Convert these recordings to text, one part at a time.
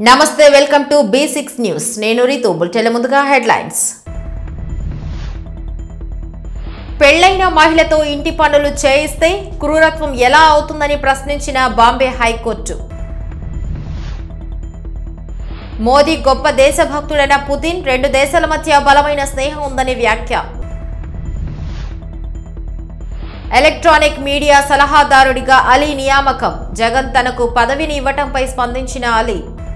నమస్తే welcome to B six news నేను రీతు బులెటిన్ల ముందుగా హెడ్లైన్స్ పెళ్లైన మహిళతో ఇంటి పనులు చేయిస్తే క్రూరత్వం ఎలా అవుతుందని ప్రశ్నించిన బాంబే హైకోర్టు మోదీ గొప్ప దేశభక్తుడైన పుతిన్ రెండు దేశాల మధ్య బలమైన స్నేహం ఉందని వ్యాఖ్య ఎలక్ట్రానిక్ మీడియా సలహాదారుడిగా అలీ నియామకం జగన్ తనకు పదవిని ఇవ్వటంపై స్పందించిన అలీ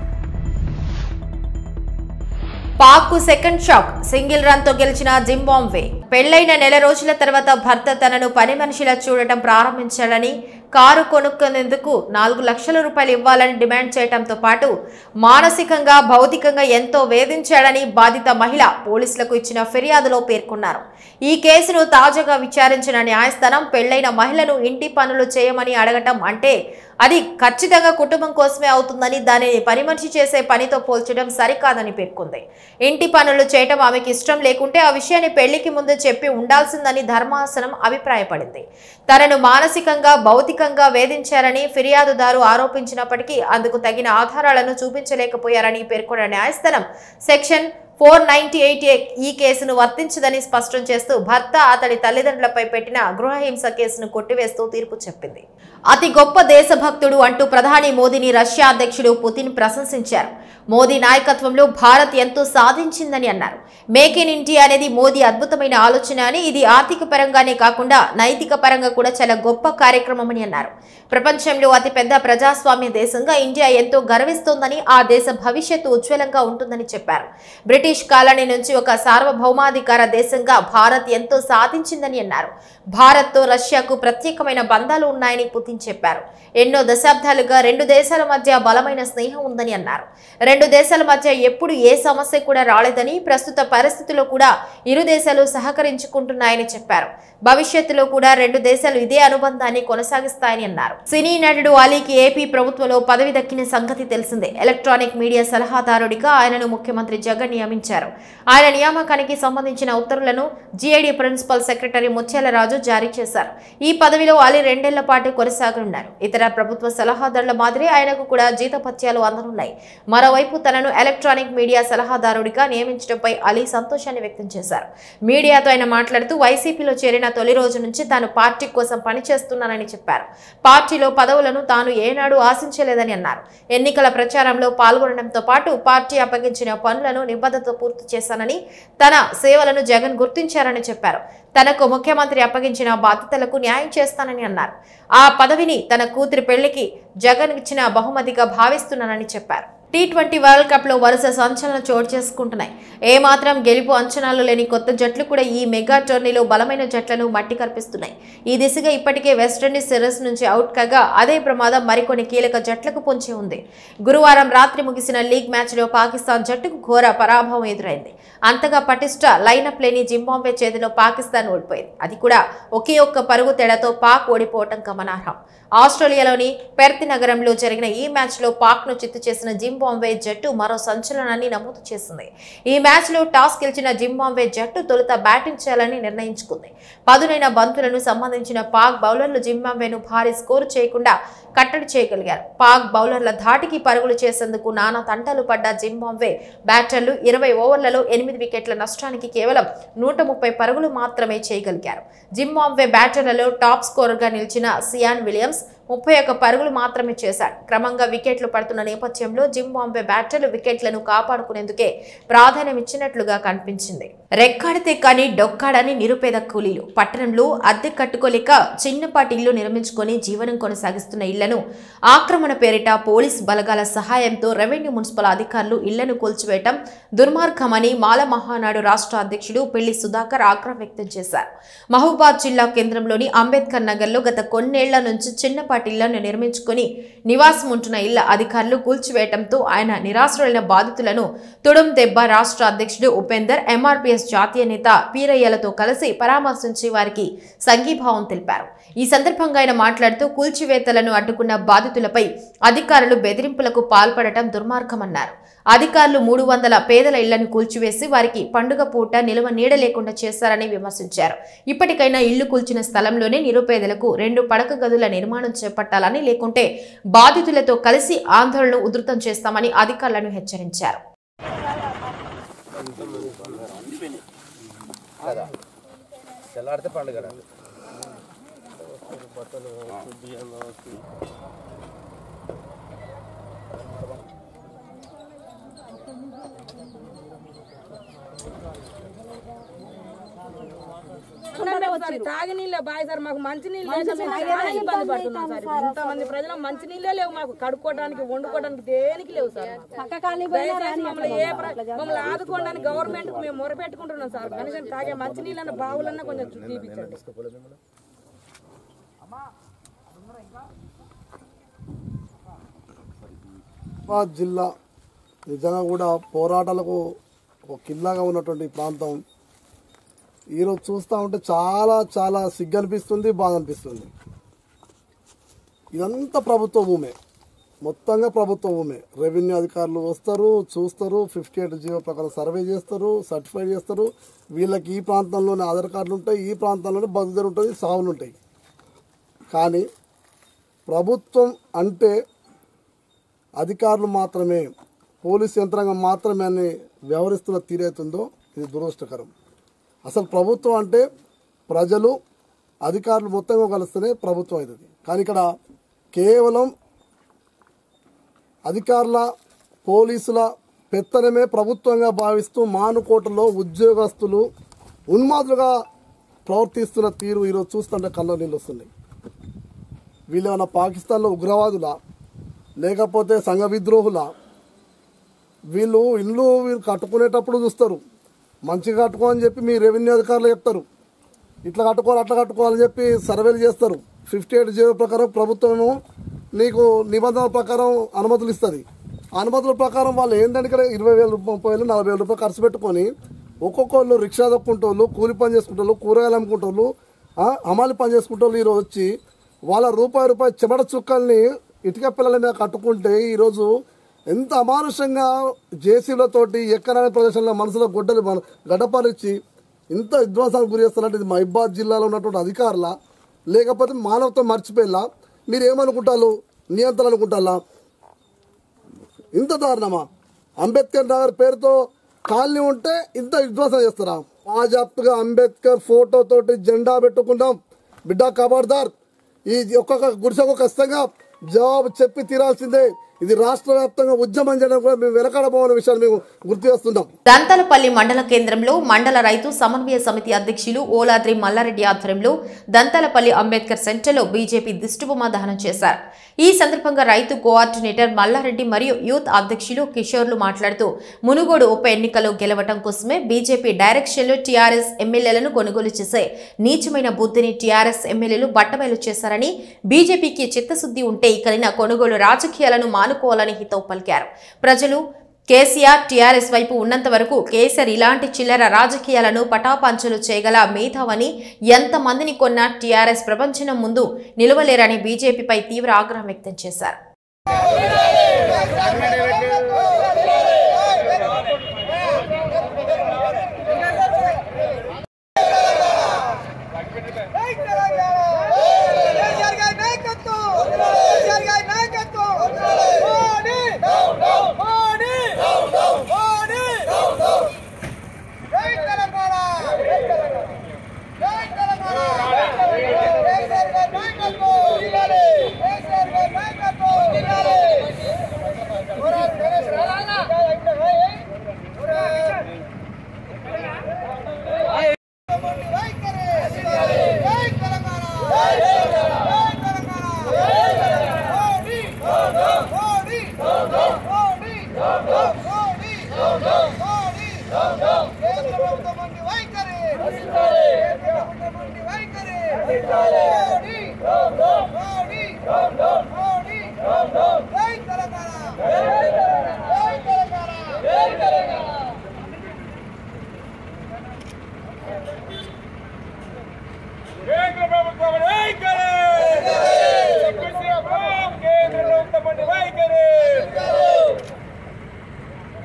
పాక్ కు సెకండ్ షాక్ సింగిల్ రన్ తో గెలిచిన జింబాంబే పెళ్లైన నెల రోజుల తర్వాత భర్త తనను పని మనిషిలా చూడటం ప్రారంభించాడని కారు కొనుక్కునేందుకు నాలుగు లక్షల రూపాయలు ఇవ్వాలని డిమాండ్ చేయడంతో పాటు మానసికంగా భౌతికంగా ఎంతో వేధించాడని బాధిత మహిళ పోలీసులకు ఇచ్చిన ఫిర్యాదులో పేర్కొన్నారు ఈ కేసును తాజాగా విచారించిన న్యాయస్థానం పెళ్లైన మహిళను ఇంటి పనులు చేయమని అడగటం అంటే అది ఖచ్చితంగా కుటుంబం కోసమే అవుతుందని దానిని పని మనిషి చేసే పనితో పోల్చడం సరికాదని పేర్కొంది ఇంటి పనులు చేయటం ఆమెకి ఇష్టం లేకుంటే ఆ విషయాన్ని పెళ్లికి ముందు చెప్పి ఉండాల్సిందని ధర్మాసనం అభిప్రాయపడింది తనను మానసికంగా భౌతికంగా వేధించారని ఫిర్యాదుదారు ఆరోపించినప్పటికీ అందుకు తగిన ఆధారాలను చూపించలేకపోయారని పేర్కొన్న న్యాయస్థానం సెక్షన్ ఫోర్ నైన్టీ ఎయిట్ ఈ కేసును వర్తించదని స్పష్టం చేస్తూ భర్త అతడి తల్లిదండ్రులపై పెట్టిన గృహహింస కేసును కొట్టివేస్తూ తీర్పు చెప్పింది అతి గొప్ప దేశభక్తుడు అంటూ ప్రధాని మోదీని రష్యా అధ్యక్షుడు పుతిన్ ప్రశంసించారు మోదీ నాయకత్వంలో భారత్ ఎంతో సాధించిందని అన్నారు మేక్ ఇన్ ఇండియా అనేది మోదీ అద్భుతమైన ఆలోచన అని ఇది ఆర్థిక పరంగానే కాకుండా నైతిక పరంగా కూడా చాలా గొప్ప కార్యక్రమం అని అన్నారు ప్రపంచంలో అతిపెద్ద ప్రజాస్వామ్య దేశంగా ఇండియా ఎంతో గర్విస్తోందని ఆ దేశ భవిష్యత్తు ఉజ్వలంగా ఉంటుందని చెప్పారు బ్రిటిష్ కాలనీ నుంచి ఒక సార్వభౌమాధికార దేశంగా భారత్ ఎంతో సాధించిందని అన్నారు భారత్తో రష్యాకు ప్రత్యేకమైన బంధాలు ఉన్నాయని పుతిన్ చెప్పారు ఎన్నో దశాబ్దాలుగా రెండు దేశాల మధ్య బలమైన స్నేహం ఉందని అన్నారు రెండు దేశాల మధ్య ఎప్పుడు ఏ సమస్య కూడా రాలేదని ప్రస్తుత పరిస్థితుల్లో కూడా ఇరు దేశాలు సహకరించుకుంటున్నాయని చెప్పారు భవిష్యత్తులో కూడా రెండు దేశాలు ఇదే అనుబంధాన్ని కొనసాగిస్తాయని అన్నారు సినీ నటుడు అలీకి ఏపీ ప్రభుత్వంలో పదవి దక్కిన సంగతి తెలిసిందే ఎలక్ట్రానిక్ మీడియా సలహాదారుడిగా ఆయనను ముఖ్యమంత్రి జగన్ నియమించారు ఆయన నియామకానికి సంబంధించిన ఉత్తర్వులను జీఐడి ప్రిన్సిపల్ సెక్రటరీ ముత్యాలరాజు జారీ చేశారు ఈ పదవిలో అలీ రెండేళ్ల పాటు కొనసాగనున్నారు ఇతర ప్రభుత్వ సలహాదారుల మాదిరి ఆయనకు కూడా జీతపత్యాలు అందనున్నాయి మరోవైపు తనను ఎలక్ట్రానిక్ మీడియా సలహాదారుడిగా నియమించడంపై అలీ సంతోషాన్ని వ్యక్తం చేశారు మీడియాతో ఆయన మాట్లాడుతూ వైసీపీలో చేరిన తొలి రోజు నుంచి తాను పార్టీ కోసం పనిచేస్తున్నానని చెప్పారు పార్టీలో పదవులను తాను ఏనాడు ఆశించలేదని అన్నారు ఎన్నికల ప్రచారంలో పాల్గొనడంతో పాటు పార్టీ అప్పగించిన పనులను నిబద్ధతతో పూర్తి చేశానని తన సేవలను జగన్ గుర్తించారని చెప్పారు తనకు ముఖ్యమంత్రి అప్పగించిన బాధ్యతలకు న్యాయం చేస్తానని అన్నారు ఆ పదవిని తన కూతురి పెళ్లికి జగన్ ఇచ్చిన బహుమతిగా భావిస్తున్నానని చెప్పారు టీ ట్వంటీ వరల్డ్ కప్లో వరుస సంచలనం చోటు చేసుకుంటున్నాయి ఏమాత్రం గెలుపు అంచనాలు లేని కొత్త జట్లు కూడా ఈ మెగా టోర్నీలో బలమైన జట్లను మట్టి కల్పిస్తున్నాయి ఈ దిశగా ఇప్పటికే వెస్టిండీస్ సిరీస్ నుంచి అవుట్ కాగా అదే ప్రమాదం మరికొన్ని కీలక జట్లకు పొంచి ఉంది గురువారం రాత్రి ముగిసిన లీగ్ మ్యాచ్లో పాకిస్తాన్ జట్టుకు ఘోర పరాభవం ఎదురైంది అంతగా పటిష్ట లైనప్ లేని జింబాంబే చేతిలో పాకిస్తాన్ ఓడిపోయింది అది కూడా ఒకే ఒక్క పరుగు తేడాతో పాక్ ఓడిపోవటం గమనార్హం ఆస్ట్రేలియాలోని పెర్త్ నగరంలో జరిగిన ఈ మ్యాచ్లో పాక్ను చిత్తు చేసిన జింబాంబే జట్టు మరో సంచలనాన్ని నమోదు చేసింది ఈ మ్యాచ్లో టాస్ గెలిచిన జింబాంబే జట్టు తొలుత బ్యాటింగ్ చేయాలని నిర్ణయించుకుంది పదునైన బంతులను సంబంధించిన పాక్ బౌలర్లు జింబాంబేను భారీ స్కోరు చేయకుండా కట్టడి చేయగలిగారు పాక్ బౌలర్ల ధాటికి పరుగులు చేసేందుకు నానా తంటాలు పడ్డ జింబాంబే బ్యాటర్లు ఇరవై ఓవర్లలో ఎనిమిది వికెట్ల నష్టానికి కేవలం నూట ముప్పై పరుగులు మాత్రమే చేయగలిగారు జింబాంబే బ్యాటర్లలో టాప్ స్కోరర్గా నిలిచిన సియాన్ విలియమ్స్ ముప్పై ఒక్క పరుగులు మాత్రమే చేశాడు క్రమంగా వికెట్లు పడుతున్న నేపథ్యంలో జింబాంబే బ్యాటర్లు వికెట్లను కాపాడుకునేందుకే ప్రాధాన్యం ఇచ్చినట్లుగా కనిపించింది రెక్కాడితే కానీ డొక్కాడని నిరుపేద కూలీలు పట్టణంలో అద్దె కట్టుకోలేక చిన్నపాటి ఇల్లు నిర్మించుకొని జీవనం కొనసాగిస్తున్న ఇళ్లను ఆక్రమణ పేరిట పోలీస్ బలగాల సహాయంతో రెవెన్యూ మున్సిపల్ అధికారులు ఇళ్లను కూల్చివేయటం దుర్మార్గమని మాల మహానాడు రాష్ట్ర అధ్యక్షుడు పెళ్లి సుధాకర్ ఆగ్రహం వ్యక్తం చేశారు మహబూబాద్ జిల్లా కేంద్రంలోని అంబేద్కర్ నగర్లో గత కొన్నేళ్ల నుంచి చిన్నపాటి ఇళ్లను నిర్మించుకొని నివాసం ఉంటున్న ఇళ్ల అధికారులు కూల్చివేయటంతో ఆయన నిరాశ్రులైన బాధితులను తుడుం దెబ్బ రాష్ట్ర అధ్యక్షుడు ఉపేందర్ ఎంఆర్పీఎస్ జాతీయ నేత పీరయ్యలతో కలిసి పరామర్శించి వారికి సంఘీభావం తెలిపారు ఈ సందర్భంగా ఆయన మాట్లాడుతూ కూల్చివేతలను అడ్డుకున్న బాధితులపై అధికారులు బెదిరింపులకు పాల్పడటం దుర్మార్గమన్నారు అధికారులు మూడు వందల పేదల ఇళ్లను కూల్చివేసి వారికి పండుగ పూట నిలువ నీడ లేకుండా చేశారని విమర్శించారు ఇప్పటికైనా ఇళ్లు కూల్చిన స్థలంలోనే నిరుపేదలకు రెండు పడక గదుల నిర్మాణం చేపట్టాలని లేకుంటే బాధితులతో కలిసి ఆందోళన ఉధృతం చేస్తామని అధికారులను హెచ్చరించారు తెల్లారితే పండుగ సార్ తాగి నీళ్ళే బాయ్ సార్ మాకు మంచి నీళ్ళు లేక మేము చాలా ఇబ్బంది పడుతున్నాం సార్ ఇంతమంది ప్రజలు మంచి నీళ్ళే లేవు మాకు కడుక్కోవడానికి వండుకోవడానికి దేనికి లేవు సార్ దయచేసి మమ్మల్ని ఏ ప్ర- మమ్మల్ని ఆదుకోవడానికి గవర్నమెంట్ కు మేము మొరపెట్టుకుంటున్నాం సార్ కనీసం తాగే మంచి నీళ్ళన్న బావులన్నా కొంచెం చూపించండి నిజామాబాద్ జిల్లా నిజంగా కూడా పోరాటాలకు ఒక కిల్లాగా ఉన్నటువంటి ప్రాంతం ఈరోజు చూస్తూ ఉంటే చాలా చాలా సిగ్గు అనిపిస్తుంది బాధ అనిపిస్తుంది ఇదంతా ప్రభుత్వ భూమే మొత్తంగా ప్రభుత్వ భూమే రెవెన్యూ అధికారులు వస్తారు చూస్తారు ఫిఫ్టీ ఎయిట్ జీవో ప్రకారం సర్వే చేస్తారు సర్టిఫై చేస్తారు వీళ్ళకి ఈ ప్రాంతంలోనే ఆధార్ కార్డులు ఉంటాయి ఈ ప్రాంతంలోనే బదులు ఉంటుంది సాగులు ఉంటాయి కానీ ప్రభుత్వం అంటే అధికారులు మాత్రమే పోలీస్ యంత్రాంగం మాత్రమే అని వ్యవహరిస్తున్న తీరైతుందో ఇది దురదృష్టకరం అసలు ప్రభుత్వం అంటే ప్రజలు అధికారులు మొత్తంగా కలిస్తేనే ప్రభుత్వం అవుతుంది కానీ ఇక్కడ కేవలం అధికారుల పోలీసుల పెత్తనమే ప్రభుత్వంగా భావిస్తూ మానుకోటలో ఉద్యోగస్తులు ఉన్మాదులుగా ప్రవర్తిస్తున్న తీరు ఈరోజు చూస్తుంటే కళ్ళ నీళ్ళు వస్తున్నాయి వీళ్ళు ఏమన్నా పాకిస్తాన్లో ఉగ్రవాదులా లేకపోతే సంఘ విద్రోహుల వీళ్ళు ఇల్లు వీళ్ళు కట్టుకునేటప్పుడు చూస్తారు మంచిగా కట్టుకో అని చెప్పి మీ రెవెన్యూ అధికారులు చెప్తారు ఇట్లా కట్టుకోవాలి అట్లా కట్టుకోవాలని చెప్పి సర్వేలు చేస్తారు ఫిఫ్టీ ఎయిట్ జీవో ప్రకారం ప్రభుత్వము నీకు నిబంధనల ప్రకారం అనుమతులు ఇస్తుంది అనుమతుల ప్రకారం వాళ్ళు ఏంటంటే ఇక్కడ ఇరవై వేల రూపాయలు ముప్పై వేలు నలభై వేల రూపాయలు ఖర్చు పెట్టుకొని ఒక్కొక్కళ్ళు రిక్షా దొక్కుంటోళ్ళు కూలి పని చేసుకుంటోళ్ళు కూరగాయలు అమ్ముకుంటోళ్ళు ఆ, హమాలి పని చేసుకుంటోళ్ళు ఈరోజు వచ్చి వాళ్ళ రూపాయి రూపాయి చెమట చుక్కల్ని ఇటుక పిల్లల మీద కట్టుకుంటే ఈరోజు ఎంత అమానుషంగా జేసీలతోటి ఎక్కడైనా ప్రదేశంలో మనసులో గుడ్డలు మన- గడ్డపారిచ్చి ఇంత విధ్వంసానికి గురి చేస్తున్నట్టు ఇది మహిబాద్ జిల్లాలో ఉన్నటువంటి అధికారుల లేకపోతే మానవత్వం మర్చిపోయేలా మీరు ఏమనుకుంటారు నియంత్రణ అనుకుంటారా ఇంత దారుణమా అంబేద్కర్ నగర్ పేరుతో కాలనీ ఉంటే ఇంత విధ్వంసం చేస్తారా బాజాప్తుగా అంబేద్కర్ ఫోటో తోటి జెండా పెట్టుకున్నాం బిడ్డ కబార్దార్ ఈ ఒక్కొక్క గుడిసెకు ఖచ్చితంగా జవాబు చెప్పి తీరాల్సిందే ఇది రాష్ట్ర వ్యాప్తంగా ఉద్యమం చేయడం కూడా మేము వెనకాడబోమన్న విషయాన్ని మేము గుర్తు చేస్తున్నాం దంతలపల్లి మండల కేంద్రంలో మండల రైతు సమన్వయ సమితి అధ్యక్షులు ఓలాద్రి మల్లారెడ్డి ఆధ్వర్యంలో దంతలపల్లి అంబేద్కర్ సెంటర్లో బీజేపీ దిష్టిబొమ్మ దహనం చేశారు ఈ సందర్భంగా రైతు కోఆర్డినేటర్ మల్లారెడ్డి మరియు యూత్ అధ్యక్షులు కిషోర్లు మాట్లాడుతూ మునుగోడు ఉప ఎన్నికలో గెలవటం కోసమే బీజేపీ డైరెక్షన్లో టీఆర్ఎస్ ఎమ్మెల్యేలను కొనుగోలు చేసే నీచమైన బుద్ధిని టీఆర్ఎస్ ఎమ్మెల్యేలు బట్టబయలు చేశారని బీజేపీకి చిత్తశుద్ధి ఉంటే ఇకనైనా కొనుగోలు రాజకీయాలను మానుకోవాలని హితవు పలికారు ప్రజలు కేసీఆర్ టీఆర్ఎస్ వైపు ఉన్నంత వరకు కేసీఆర్ ఇలాంటి చిల్లర రాజకీయాలను పటాపంచలు చేయగల మేధావని ఎంతమందిని కొన్నా టీఆర్ఎస్ ప్రపంచం ముందు నిలవలేరని బీజేపీపై తీవ్ర ఆగ్రహం వ్యక్తం చేశారు కేంద్ర ప్రభుత్వం వైఖరి కేంద్ర ప్రభుత్వం వైఖరి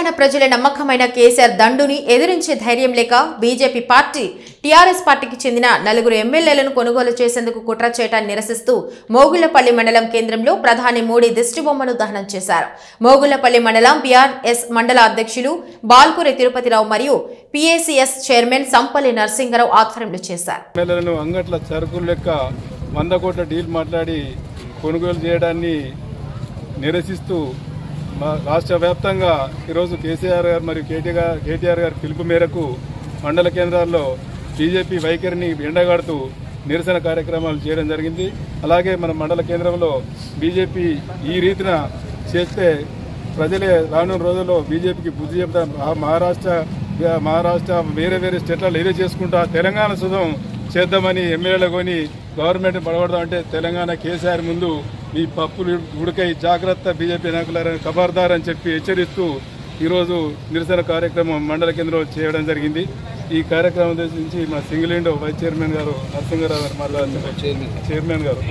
తెలంగాణ ప్రజల నమ్మకమైన కేసీఆర్ దండుని ఎదిరించే ధైర్యం లేక బీజేపీ పార్టీ టీఆర్ఎస్ పార్టీకి చెందిన నలుగురు ఎమ్మెల్యేలను కొనుగోలు చేసేందుకు కుట్ర చేయటాన్ని నిరసిస్తూ మోగుళ్లపల్లి మండలం కేంద్రంలో ప్రధాని మోడీ దిష్టిబొమ్మను దహనం చేశారు మోగుళ్లపల్లి మండలం బీఆర్ఎస్ మండల అధ్యక్షులు బాల్కూరి తిరుపతిరావు మరియు పీఏసీఎస్ చైర్మన్ సంపల్లి నరసింగరావు ఆధ్వర్యంలో చేశారు ఎమ్మెల్యేలను అంగట్ల సరుకులు లెక్క వంద కోట్ల డీల్ మాట్లాడి కొనుగోలు చేయడాన్ని నిరసిస్తూ మా రాష్ట్ర వ్యాప్తంగా ఈరోజు కేసీఆర్ గారు మరియు కేటీఆర్ కేటీఆర్ గారి పిలుపు మేరకు మండల కేంద్రాల్లో బీజేపీ వైఖరిని ఎండగాడుతూ నిరసన కార్యక్రమాలు చేయడం జరిగింది అలాగే మన మండల కేంద్రంలో బీజేపీ ఈ రీతిన చేస్తే ప్రజలే రానున్న రోజుల్లో బీజేపీకి బుద్ధి చెప్తాం ఆ మహారాష్ట్ర మహారాష్ట్ర వేరే వేరే స్టేట్లలో ఏదో చేసుకుంటా తెలంగాణ సుధం చేద్దామని ఎమ్మెల్యేలు కొని గవర్నమెంట్ పడగొడదాం అంటే తెలంగాణ కేసీఆర్ ముందు ఈ పప్పులు ఉడకై జాగ్రత్త బీజేపీ నాయకులారని ఖబర్దార్ అని చెప్పి హెచ్చరిస్తూ ఈరోజు నిరసన కార్యక్రమం మండల కేంద్రంలో చేయడం జరిగింది ఈ కార్యక్రమం ఉద్దేశించి మా సింగిల్ విండో వైస్ చైర్మన్ గారు నరసింహారావు గారు మాట్లాడుతున్నారు చైర్మన్ గారు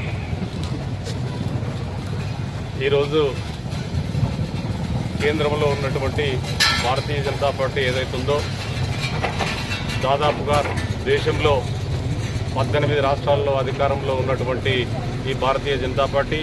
ఈరోజు కేంద్రంలో ఉన్నటువంటి భారతీయ జనతా పార్టీ ఏదైతే ఉందో దాదాపుగా దేశంలో పద్దెనిమిది రాష్ట్రాల్లో అధికారంలో ఉన్నటువంటి ఈ భారతీయ జనతా పార్టీ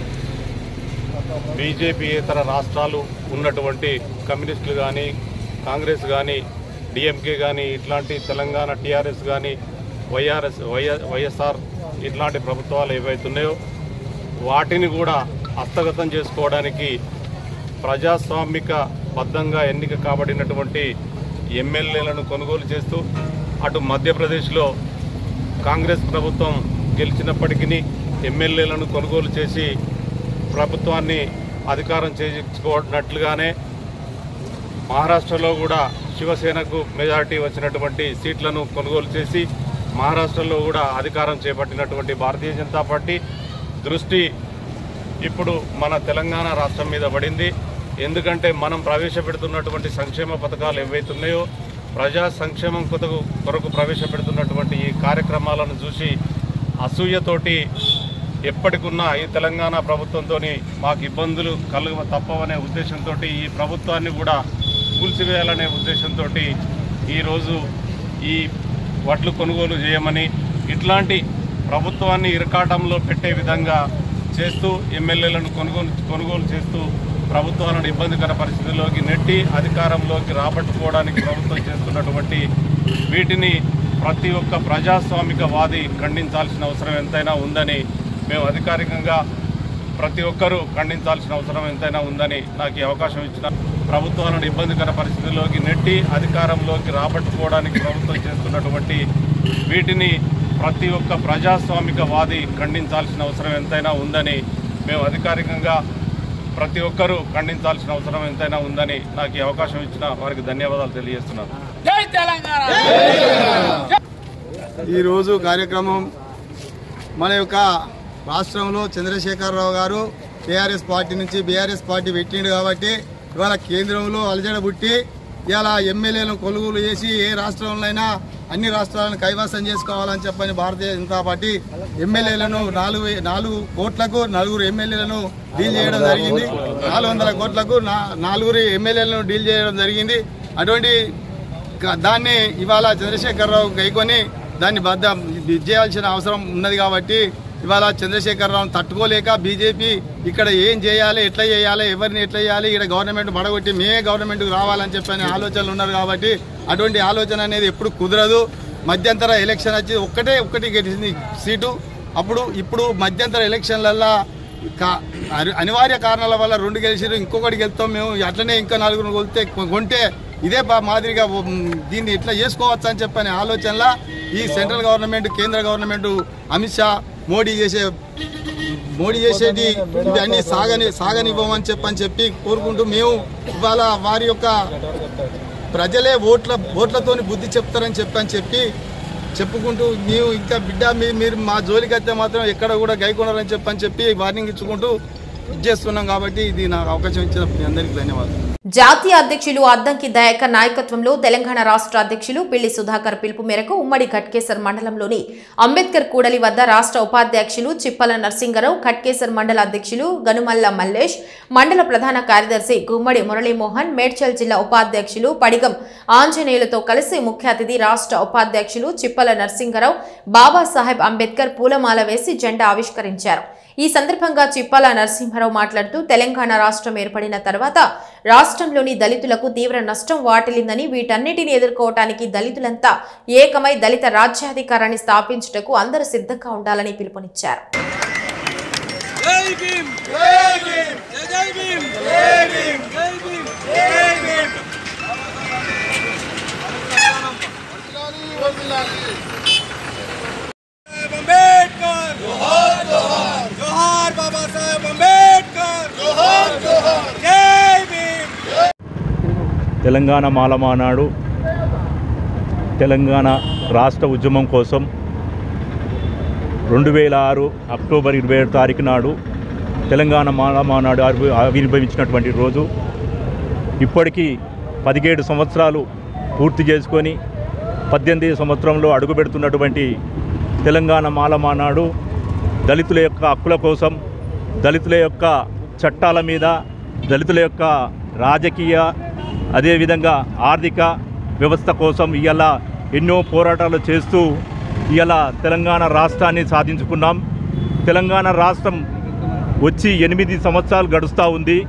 బీజేపీ ఇతర రాష్ట్రాలు ఉన్నటువంటి కమ్యూనిస్టులు కానీ కాంగ్రెస్ కానీ డిఎంకే కానీ ఇట్లాంటి తెలంగాణ టీఆర్ఎస్ కానీ వైఆర్ఎస్ వైఎస్ఆర్ ఇట్లాంటి ప్రభుత్వాలు ఏవైతున్నాయో వాటిని కూడా హస్తగతం చేసుకోవడానికి ప్రజాస్వామిక బద్ధంగా ఎన్నిక కాబడినటువంటి ఎమ్మెల్యేలను కొనుగోలు చేస్తూ అటు మధ్యప్రదేశ్లో కాంగ్రెస్ ప్రభుత్వం గెలిచినప్పటికీ ఎమ్మెల్యేలను కొనుగోలు చేసి ప్రభుత్వాన్ని అధికారం చేయించుకోనట్లుగానే మహారాష్ట్రలో కూడా శివసేనకు మెజారిటీ వచ్చినటువంటి సీట్లను కొనుగోలు చేసి మహారాష్ట్రలో కూడా అధికారం చేపట్టినటువంటి భారతీయ జనతా పార్టీ దృష్టి ఇప్పుడు మన తెలంగాణ రాష్ట్రం మీద పడింది ఎందుకంటే మనం ప్రవేశపెడుతున్నటువంటి సంక్షేమ పథకాలు ఏవైతున్నాయో ప్రజా సంక్షేమం కొరకు కొరకు ప్రవేశపెడుతున్నటువంటి ఈ కార్యక్రమాలను చూసి అసూయతోటి ఎప్పటికున్నా ఈ తెలంగాణ ప్రభుత్వంతో మాకు ఇబ్బందులు కలుగ తప్పవనే ఉద్దేశంతో ఈ ప్రభుత్వాన్ని కూడా కూల్చివేయాలనే ఉద్దేశంతో ఈరోజు ఈ వడ్లు కొనుగోలు చేయమని ఇట్లాంటి ప్రభుత్వాన్ని ఇరకాటంలో పెట్టే విధంగా చేస్తూ ఎమ్మెల్యేలను కొనుగోలు కొనుగోలు చేస్తూ ప్రభుత్వాలను ఇబ్బందికర పరిస్థితుల్లోకి నెట్టి అధికారంలోకి రాబట్టుకోవడానికి ప్రభుత్వం చేస్తున్నటువంటి వీటిని ప్రతి ఒక్క ప్రజాస్వామికవాది ఖండించాల్సిన అవసరం ఎంతైనా ఉందని మేము అధికారికంగా ప్రతి ఒక్కరూ ఖండించాల్సిన అవసరం ఎంతైనా ఉందని నాకు ఈ అవకాశం ఇచ్చిన ప్రభుత్వాలను ఇబ్బందికర పరిస్థితుల్లోకి నెట్టి అధికారంలోకి రాబట్టుకోవడానికి ప్రభుత్వం చేస్తున్నటువంటి వీటిని ప్రతి ఒక్క ప్రజాస్వామికవాది ఖండించాల్సిన అవసరం ఎంతైనా ఉందని మేము అధికారికంగా ప్రతి ఒక్కరూ ఖండించాల్సిన అవసరం ఎంతైనా ఉందని నాకు ఈ అవకాశం ఇచ్చిన వారికి ధన్యవాదాలు తెలియజేస్తున్నాను ఈరోజు కార్యక్రమం మన యొక్క రాష్ట్రంలో చంద్రశేఖరరావు గారు టీఆర్ఎస్ పార్టీ నుంచి బీఆర్ఎస్ పార్టీ పెట్టిండు కాబట్టి ఇవాళ కేంద్రంలో అలజడ పుట్టి ఇవాళ ఎమ్మెల్యేలను కొలుగులు చేసి ఏ రాష్ట్రంలో అయినా అన్ని రాష్ట్రాలను కైవసం చేసుకోవాలని చెప్పని భారతీయ జనతా పార్టీ ఎమ్మెల్యేలను నాలుగు వే- నాలుగు కోట్లకు నలుగురు ఎమ్మెల్యేలను డీల్ చేయడం జరిగింది నాలుగు వందల కోట్లకు నా- నాలుగురు ఎమ్మెల్యేలను డీల్ చేయడం జరిగింది అటువంటి క- దాన్ని ఇవాళ చంద్రశేఖరరావు గైకొని దాన్ని బద్ద ఇది చేయాల్సిన అవసరం ఉన్నది కాబట్టి ఇవాళ చంద్రశేఖరరావును తట్టుకోలేక బీజేపీ ఇక్కడ ఏం చేయాలి ఎట్లా చేయాలి ఎవరిని ఎట్లా చేయాలి ఇక్కడ గవర్నమెంట్ పడగొట్టి మేమే గవర్నమెంట్కి రావాలని చెప్పని ఆలోచనలు ఉన్నారు కాబట్టి అటువంటి ఆలోచన అనేది ఎప్పుడు కుదరదు మధ్యంతర ఎలక్షన్ వచ్చి ఒక్కటే ఒక్కటి గెలిచింది సీటు అప్పుడు ఇప్పుడు మధ్యంతర ఎలక్షన్లల్లో కా- అరి- అనివార్య కారణాల వల్ల రెండు గెలిచారు ఇంకొకటి గెలుస్తాం మేము అట్లనే ఇంకా నలుగురు కొలితే కొంటే ఇదే బా- మాదిరిగా ఉమ్, దీన్ని ఇట్లా చేసుకోవచ్చు అని చెప్పని ఆలోచనలా ఈ సెంట్రల్ గవర్నమెంట్ కేంద్ర గవర్నమెంట్ అమిత్ షా మోడీ చేసే మోడీ చేసేటి ఇవన్నీ సాగని సాగనివ్వమని చెప్పని చెప్పి కోరుకుంటూ మేము ఇవాళ వారి యొక్క ప్రజలే ఓట్ల ఓట్లతోని బుద్ధి చెప్తారని చెప్పని చెప్పి చెప్పుకుంటూ మేము ఇంకా బిడ్డ మీ- మీరు మా జోలికి వస్తే మాత్రం ఎక్కడ కూడా గైకొనరని చెప్పని చెప్పి వార్నింగ్ ఇచ్చుకుంటూ ఇది చేస్తున్నాం కాబట్టి ఇది నాకు అవకాశం ఇచ్చిన మీ అందరికీ ధన్యవాదాలు జాతీయ అధ్యక్షులు అద్దంకి దయాకర్ నాయకత్వంలో తెలంగాణ రాష్ట్ర అధ్యక్షులు పిల్లి సుధాకర్ పిలుపు మేరకు ఉమ్మడి ఘట్కేసర్ మండలంలోని అంబేద్కర్ కూడలి వద్ద రాష్ట్ర ఉపాధ్యక్షులు చిప్పల నరసింగరావు ఘట్కేసర్ మండల అధ్యక్షులు గనుమల్ల మల్లేష్ మండల ప్రధాన కార్యదర్శి గుమ్మడి మురళీమోహన్ మేడ్చల్ జిల్లా ఉపాధ్యక్షులు పడిగం ఆంజనేయులతో కలిసి ముఖ్య అతిథి రాష్ట్ర ఉపాధ్యక్షులు చిప్పల నరసింగరావు బాబాసాహెబ్ అంబేద్కర్ పూలమాల వేసి జెండా ఆవిష్కరించారు ఈ సందర్భంగా చిప్పాల నరసింహారావు మాట్లాడుతూ తెలంగాణ రాష్ట్రం ఏర్పడిన తర్వాత రాష్ట్రంలోని దళితులకు తీవ్ర నష్టం వాటిల్లిందని వీటన్నిటిని ఎదుర్కోవటానికి దళితులంతా ఏకమై దళిత రాజ్యాధికారాన్ని స్థాపించుటకు అందరూ సిద్ధంగా ఉండాలని పిలుపునిచ్చారు జై భీమ్ జై భీమ్ జై భీమ్ జై భీమ్ జై భీమ్ జై భీమ్ అంబేద్కర్ జోహార్ జోహార్ జోహార్ బాబా సాహెబ్ అంబేద్కర్ జోహార్ జోహార్ జై భీమ్ తెలంగాణ మాలమానాడు తెలంగాణ రాష్ట్ర ఉద్యమం కోసం రెండు వేల ఆరు అక్టోబర్ ఇరవై ఏడు తారీఖు నాడు తెలంగాణ మాలమానాడు ఆవిర్భ- ఆవిర్భవించినటువంటి రోజు ఇప్పటికీ పదిహేడు సంవత్సరాలు పూర్తి చేసుకొని పద్దెనిమిది సంవత్సరంలో అడుగుపెడుతున్నటువంటి తెలంగాణ మాలమానాడు దళితుల యొక్క హక్కుల కోసం దళితుల యొక్క చట్టాల మీద దళితుల యొక్క రాజకీయ అదేవిధంగా ఆర్థిక వ్యవస్థ కోసం ఇవాళ ఎన్నో పోరాటాలు చేస్తూ ఇవాళ తెలంగాణ రాష్ట్రాన్ని సాధించుకున్నాం తెలంగాణ రాష్ట్రం వచ్చి ఎనిమిది సంవత్సరాలు గడుస్తూ ఉంది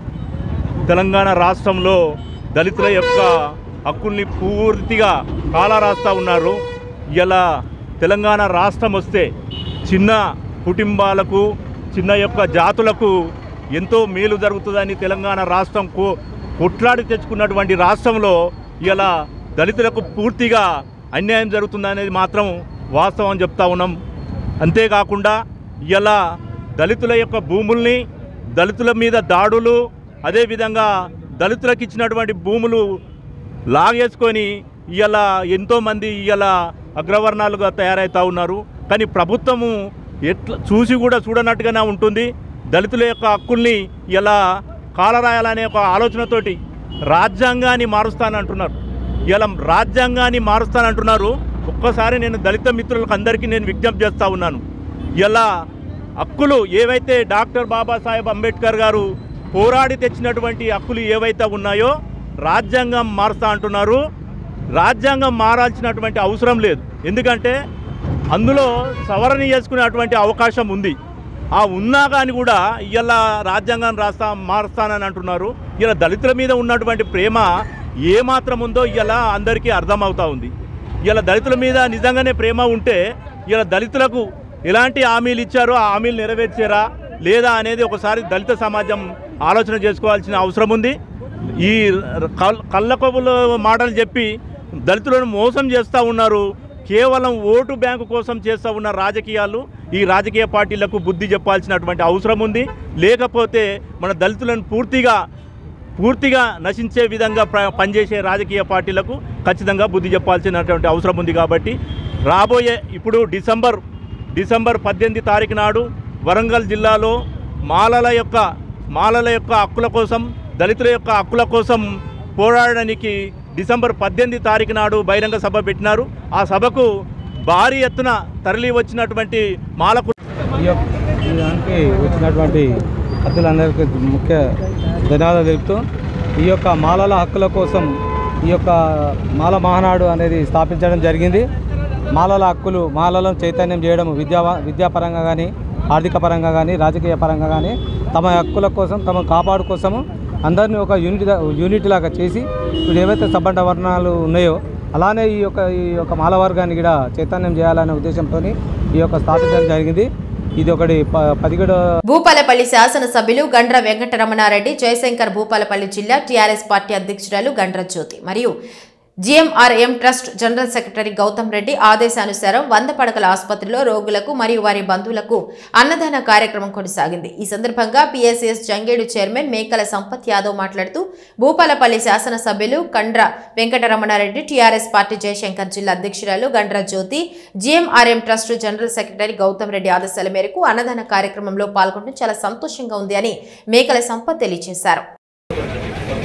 తెలంగాణ రాష్ట్రంలో దళితుల యొక్క హక్కుల్ని పూర్తిగా కాలరాస్తూ ఉన్నారు ఇలా తెలంగాణ రాష్ట్రం వస్తే చిన్న కుటుంబాలకు చిన్న యొక్క జాతులకు ఎంతో మేలు జరుగుతుందని తెలంగాణ రాష్ట్రం కో కొట్లాడి తెచ్చుకున్నటువంటి రాష్ట్రంలో ఇలా దళితులకు పూర్తిగా అన్యాయం జరుగుతుందనేది మాత్రం వాస్తవం చెప్తా ఉన్నాం అంతేకాకుండా ఇలా దళితుల యొక్క భూముల్ని దళితుల మీద దాడులు అదేవిధంగా దళితులకు ఇచ్చినటువంటి భూములు లాగేసుకొని ఇలా ఎంతోమంది ఇలా అగ్రవర్ణాలుగా తయారవుతూ ఉన్నారు కానీ ప్రభుత్వము ఎట్లా చూసి కూడా చూడనట్టుగానే ఉంటుంది దళితుల యొక్క హక్కుల్ని ఇలా కాలరాయాలనే ఒక ఆలోచనతోటి రాజ్యాంగాన్ని మారుస్తానంటున్నారు ఇలా రాజ్యాంగాన్ని మారుస్తానంటున్నారు ఒక్కసారి నేను దళిత మిత్రులకు అందరికీ నేను విజ్ఞప్తి చేస్తూ ఉన్నాను ఇలా హక్కులు ఏవైతే డాక్టర్ బాబాసాహెబ్ అంబేద్కర్ గారు పోరాడి తెచ్చినటువంటి హక్కులు ఏవైతే ఉన్నాయో రాజ్యాంగం మారుస్తా అంటున్నారు రాజ్యాంగం మారాల్సినటువంటి అవసరం లేదు ఎందుకంటే అందులో సవరణ చేసుకునేటువంటి అవకాశం ఉంది ఆ ఉన్నా కానీ కూడా ఇలా రాజ్యాంగం రాస్తా మారుస్తానని అంటున్నారు ఇలా దళితుల మీద ఉన్నటువంటి ప్రేమ ఏమాత్రం ఉందో ఇలా అందరికీ అర్థమవుతా ఉంది ఇలా దళితుల మీద నిజంగానే ప్రేమ ఉంటే ఇలా దళితులకు ఎలాంటి హామీలు ఇచ్చారో ఆ హామీలు నెరవేర్చారా లేదా అనేది ఒకసారి దళిత సమాజం ఆలోచన చేసుకోవాల్సిన అవసరం ఉంది ఈ కల్ కళ్ళకొబుల మాటలు చెప్పి దళితులను మోసం చేస్తూ ఉన్నారు కేవలం ఓటు బ్యాంకు కోసం చేస్తూ ఉన్న రాజకీయాలు ఈ రాజకీయ పార్టీలకు బుద్ధి చెప్పాల్సినటువంటి అవసరం ఉంది లేకపోతే మన దళితులను పూర్తిగా పూర్తిగా నశించే విధంగా ప్ర- పనిచేసే రాజకీయ పార్టీలకు ఖచ్చితంగా బుద్ధి చెప్పాల్సినటువంటి అవసరం ఉంది కాబట్టి రాబోయే ఇప్పుడు డిసెంబర్ డిసెంబర్ పద్దెనిమిది తారీఖు నాడు వరంగల్ జిల్లాలో మాలల యొక్క మాలల యొక్క హక్కుల కోసం దళితుల యొక్క హక్కుల కోసం పోరాడడానికి డిసెంబర్ పద్దెనిమిది తారీఖు నాడు బహిరంగ సభ పెట్టినారు ఆ సభకు భారీ ఎత్తున తరలి వచ్చినటువంటి మాలకు ఈ యొక్క ఈ దానికి వచ్చినటువంటి అతిథులందరికీ ముఖ్య ధన్యవాదాలు తెలుపుతూ ఈ యొక్క మాలల హక్కుల కోసం ఈ యొక్క మాల మహానాడు అనేది స్థాపించడం జరిగింది మాలల హక్కులు మాలలను చైతన్యం చేయడం విద్యా విద్యాపరంగా కానీ ఆర్థిక పరంగా కానీ రాజకీయ పరంగా కానీ తమ హక్కుల కోసం తమ కాపాడు కోసము అందరినీ ఒక యూనిట్ యూనిట్ లాగా చేసి ఇప్పుడు ఏవైతే సబ్బండ వర్ణాలు ఉన్నాయో అలానే ఈ యొక్క ఈ యొక్క మాల వర్గాన్ని కూడా చైతన్యం చేయాలనే ఉద్దేశంతో ఈ యొక్క స్థాపించడం జరిగింది ఇది ఒకటి ప- పదిహేడో భూపాలపల్లి శాసనసభ్యులు గండ్ర వెంకటరమణారెడ్డి జయశంకర్ భూపాలపల్లి జిల్లా టీఆర్ఎస్ పార్టీ అధ్యక్షురాలు గండ్ర జ్యోతి మరియు GMRM trust general secretary Gautam Reddy ఆదేశానుసారం వంద పడకల ఆసుపత్రిలో రోగులకు మరియు వారి బంధువులకు అన్నదాన కార్యక్రమం కొనసాగింది ఈ సందర్భంగా పిఎస్ఎస్ జంగేడు చైర్మన్ మేకల సంపత్ యాదవ్ మాట్లాడుతూ భూపాలపల్లి శాసనసభ్యులు కండ్ర వెంకటరమణారెడ్డి టీఆర్ఎస్ పార్టీ జయశంకర్ జిల్లా అధ్యక్షురాలు Gandra Jyothi GMRM trust general secretary Gautam Reddy ఆదేశాల మేరకు అన్నదాన కార్యక్రమంలో పాల్గొనడం చాలా సంతోషంగా ఉంది అని మేకల సంపత్ తెలియజేశారు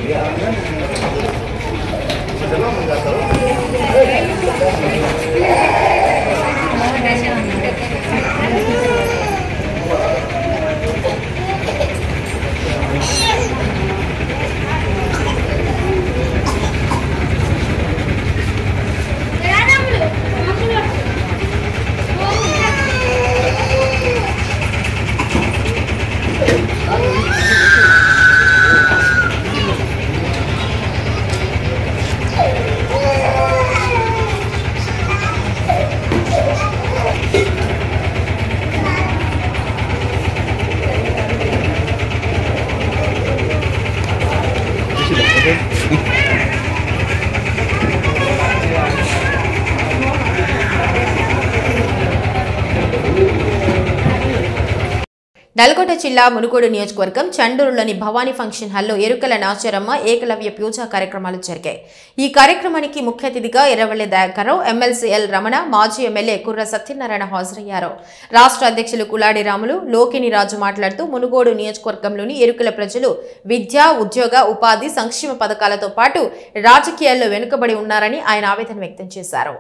నల్గొండ జిల్లా మునుగోడు నియోజకవర్గం చండూరులోని భవానీ ఫంక్షన్ హాల్లో ఎరుకల నాచారమ్మ ఏకలవ్య పూజా కార్యక్రమాలు జరిగాయి ఈ కార్యక్రమానికి ముఖ్య అతిథిగా ఎర్రవల్లి దయాకరావు ఎమ్మెల్సీ ఎల్ రమణ మాజీ ఎమ్మెల్యే కుర్ర సత్యనారాయణ హాజరయ్యారు రాష్ట్ర అధ్యక్షులు కులాడి రాములు లోకిని రాజు మాట్లాడుతూ మునుగోడు నియోజకవర్గంలోని ఎరుకల ప్రజలు విద్య ఉద్యోగ ఉపాధి సంక్షేమ పథకాలతో పాటు రాజకీయాల్లో వెనుకబడి ఉన్నారని ఆయన ఆవేదన వ్యక్తం చేశారు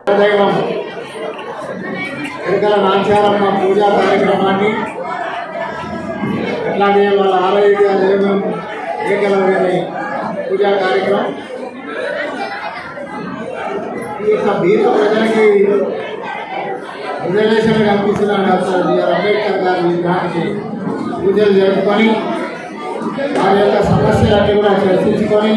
ఎరుకల నాచారమ్మ పూజా కార్యక్రమాన్ని అట్లాగే వాళ్ళ ఆరోగ్య దైవం ఏకలవ్యని పూజా కార్యక్రమం ఈ యొక్క బీద ప్రజలకి రిజర్వేషన్ కల్పిస్తున్న డాక్టర్ బిఆర్ అంబేద్కర్ గారి విగ్రహానికి పూజలు జరుపుకొని వారి యొక్క సమస్యలన్నీ కూడా చర్చించుకొని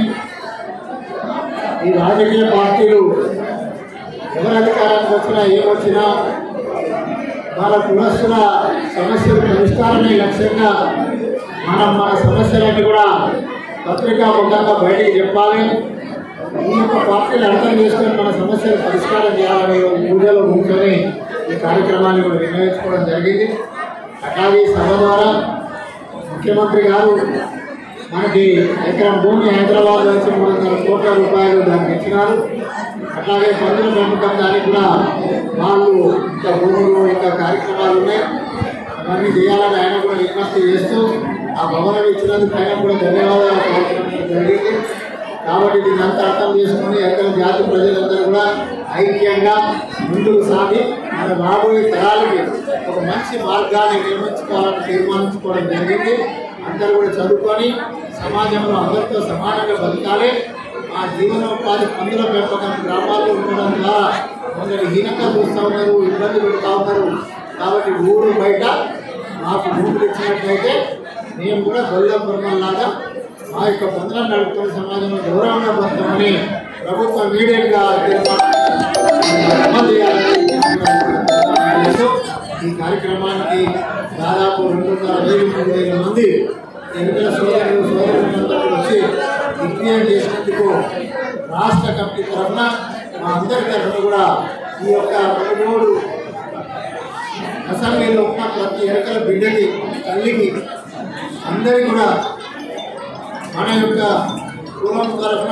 ఈ రాజకీయ పార్టీలు ఎవరు అధికారానికి వచ్చినా ఏమొచ్చినా వాళ్ళ కులస్తుల సమస్యల పరిష్కారమే లక్ష్యంగా మనం మన సమస్యలన్నీ కూడా పత్రికా ముఖంగా బయటికి చెప్పాలి ఈ యొక్క పార్టీలు అర్థం చేసుకొని మన సమస్యలు పరిష్కారం చేయాలని ఒక పూజలో కూర్చొని ఈ కార్యక్రమాన్ని కూడా నిర్ణయించుకోవడం జరిగింది అట్లాగే ఈ సభ ద్వారా ముఖ్యమంత్రి గారు మనకి ఎకరం భూమి హైదరాబాద్ నుంచి మూడు వందల కోట్ల రూపాయలు దానికి ఇచ్చినారు అట్లాగే పందుల పెంపకం దానికి కూడా వాళ్ళు ఇంకా భూములు ఇంకా కార్యక్రమాలు ఉన్నాయి అవన్నీ చేయాలని ఆయన కూడా విజ్ఞప్తి చేస్తూ ఆ భవనం ఇచ్చినందుకు ఆయన కూడా ధన్యవాదాలు ప్రకటించడం జరిగింది కాబట్టి దీన్ని అంతా అర్థం చేసుకుని ఎక్కడ జాతి ప్రజలందరూ కూడా ఐక్యంగా ముందుకు సాగి మన రాబోయే తరాలకి ఒక మంచి మార్గాన్ని నిర్మించుకోవాలని తీర్మానించుకోవడం జరిగింది అందరూ కూడా చదువుకొని సమాజంలో అందరితో సమానంగా బతకాలి ఆ జీవనోపాధి పందుల పెంపకం గ్రామాల్లో ఉండడం ద్వారా కొందరు హీనంగా చూస్తూ ఉన్నారు ఇబ్బంది పెడతా ఉన్నారు కాబట్టి ఊరు బయట మాకు భూములు ఇచ్చినట్లయితే మేము కూడా గొల్లం బ్రహ్మలాగా మా యొక్క పందులను నడుపుతున్న సమాజంలో గౌరవంగా బతకమని ప్రభుత్వం ఇమీడియట్గా అమలు చేయాలని చేస్తూ ఈ కార్యక్రమానికి దాదాపు రెండున్నర వేలు మూడు వేల మంది ఎన్నికల సోదరులు సోదరులందరూ వచ్చి విజ్ఞానం చేసినందుకు రాష్ట్ర కమిటీ తరఫున మా అందరి తరఫున కూడా ఈ యొక్క పదమూడు అసెంబ్లీలో ఉన్న ప్రతి ఎన్నికల బిడ్డకి తల్లికి అందరికీ కూడా మన యొక్క కులం తరఫున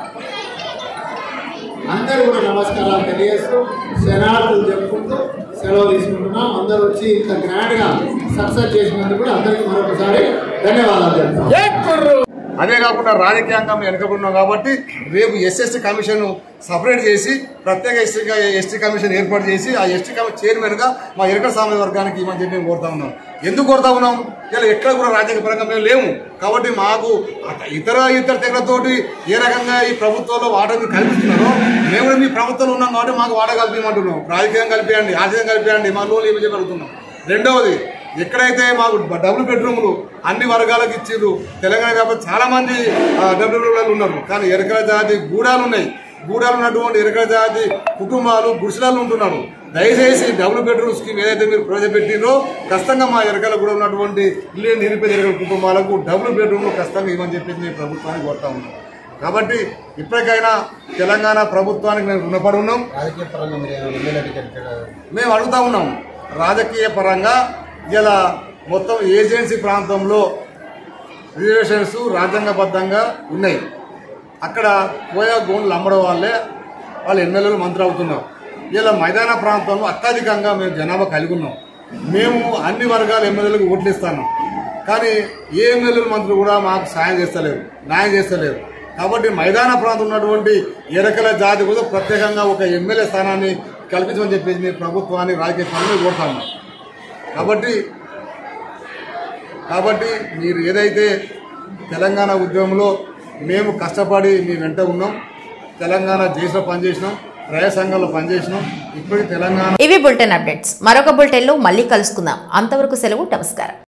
అందరూ కూడా నమస్కారాలు తెలియజేస్తూ శనార్థులు చెప్పుకుంటూ సెలవు తీసుకుంటున్నాం అందరూ వచ్చి ఇంత గ్రాండ్గా సక్సెస్ చేసినందుకు కూడా అందరికీ మరొకసారి ధన్యవాదాలు చెప్తాం అదే కాకుండా రాజకీయంగా మేము వెనుకబడినాం కాబట్టి రేపు ఎస్ఎస్టీ కమిషన్ సపరేట్ చేసి ప్రత్యేక ఎస్టీ ఎస్టీ కమిషన్ ఏర్పాటు చేసి ఆ ఎస్టీ కమిషన్ చైర్మన్ గా మా ఎరకల సామాజిక వర్గానికి ఇవ్వని చెప్పి మేము కోరుతా ఉన్నాం ఎందుకు కోరుతా ఉన్నాం ఇలా ఎక్కడ కూడా రాజకీయ పరంగా మేము లేము కాబట్టి మాకు అత- ఇతర ఇతర తెగలతోటి ఏ రకంగా ఈ ప్రభుత్వంలో వాటా మీరు కల్పిస్తున్నారో మేము కూడా మీ ప్రభుత్వంలో ఉన్నాం కాబట్టి మాకు వాటా కల్పించమంటున్నాం రాజకీయం కలిపేయండి ఆర్థికంగా కలిపేయండి మా లోన్లు ఏమి చెప్పగలుగుతున్నాం రెండవది ఎక్కడైతే మాకు డబుల్ బెడ్రూమ్లు అన్ని వర్గాలకు ఇచ్చిర్రు తెలంగాణ వ్యాపారం చాలా మంది ఆ, డబుల్ బెడ్రూమ్లు ఉన్నారు కానీ ఎరకల జాతి గూడాలు ఉన్నాయి గూడాలు ఉన్నటువంటి ఎరకల జాతి కుటుంబాలు గుడిసెలలో ఉంటున్నారు దయచేసి డబుల్ బెడ్రూమ్ స్కీమ్ ఏదైతే మీరు ప్రవేశపెట్టిరో ఖచ్చితంగా మా ఎరకల కూడా ఉన్నటువంటి ఇల్లు నిరుపేద ఎరకల కుటుంబాలకు డబుల్ బెడ్రూమ్లు ఖచ్చితంగా ఇవ్వని చెప్పేసి మీ ప్రభుత్వానికి కోరుతా ఉన్నాం కాబట్టి ఇప్పటికైనా తెలంగాణ ప్రభుత్వానికి మేము రుణపడి ఉన్నాం రాజకీయ పరంగా మీరు ఎమ్మెల్యే టికెట్ మేము అడుగుతా ఉన్నాం రాజకీయ పరంగా ఇలా మొత్తం ఏజెన్సీ ప్రాంతంలో రిజర్వేషన్స్ రాజ్యాంగబద్ధంగా ఉన్నాయి అక్కడ పోయా గోన్లు అమ్మడం వాళ్ళే వాళ్ళు ఎమ్మెల్యేలు మంత్రి అవుతున్నారు ఇలా మైదాన ప్రాంతంలో అత్యధికంగా మేము జనాభా కలిగి ఉన్నాం మేము అన్ని వర్గాల ఎమ్మెల్యేలకు ఓట్లు ఇస్తాను కానీ ఏ ఎమ్మెల్యేలు మంత్రులు కూడా మాకు సాయం చేస్తలేరు న్యాయం చేస్తలేరు కాబట్టి మైదాన ప్రాంతం ఉన్నటువంటి ఎరకల జాతి కోసం ప్రత్యేకంగా ఒక ఎమ్మెల్యే స్థానాన్ని కల్పించమని చెప్పేసి నేను ప్రభుత్వాన్ని రాజకీయ పనులు కోరుతాను కాబట్టి కాబట్టి మీరు ఏదైతే తెలంగాణ ఉద్యమంలో మేము కష్టపడి మీ వెంట ఉన్నాం తెలంగాణ జేసులో పనిచేసినాం ప్రజా సంఘంలో పనిచేసినాం ఇప్పటికి తెలంగాణ ఇవి బులెటిన్ అప్డేట్స్ మరొక బులెటిన్లో మళ్ళీ కలుసుకుందాం అంతవరకు సెలవు నమస్కారం